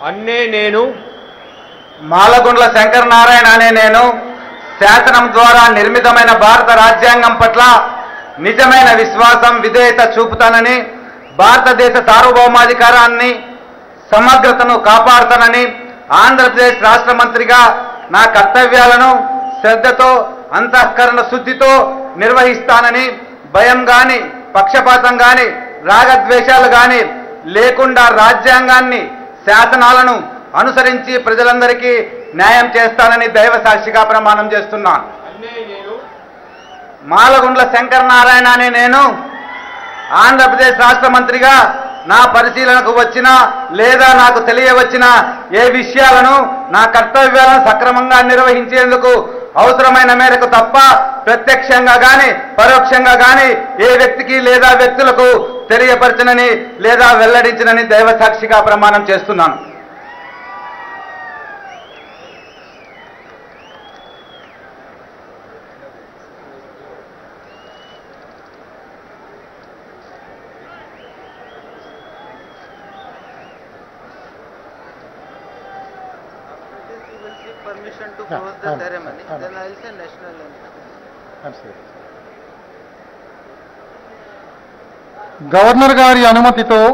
అన్నే నేను మాలగుండ్ల శంకర నారాయణ అనే నేను శాసనం ద్వారా నిర్మితమైన భారత రాజ్యాంగం పట్ల నిజమైన విశ్వాసం విధేయత చూపుతానని భారతదేశ సార్వభౌమాధికారాన్ని సమగ్రతను కాపాడుతానని ఆంధ్రప్రదేశ్ రాష్ట్ర మంత్రిగా నా కర్తవ్యాలను శ్రద్ధతో అంతఃకరణ శుద్ధితో నిర్వహిస్తానని భయం గాని పక్షపాతం గాని రాగద్వేషాలు గాని లేకుండా రాజ్యాంగాన్ని శాసనాలను అనుసరించి ప్రజలందరికీ న్యాయం చేస్తానని దైవ సాక్షిగా ప్రమాణం చేస్తున్నాను అన్నే నేను మాలగుండ్ల శంకర నారాయణ అనే నేను ఆంధ్రప్రదేశ్ రాష్ట్ర మంత్రిగా నా పరిశీలనకు వచ్చిన లేదా నాకు తెలియవచ్చిన ఏ విషయాలను నా కర్తవ్యాలను సక్రమంగా నిర్వహించేందుకు అవసరమైన మేరకు తప్ప ప్రత్యక్షంగా గాని పరోక్షంగా గాని ఏ వ్యక్తికి లేదా వ్యక్తులకు తెలియపరచనని లేదా వెల్లడించనని దైవ సాక్షిగా ప్రమాణం చేస్తున్నాను He will seek permission to Yeah, close the um, ceremony, um. then I will say national anthem. Governor గారి అనుమతితో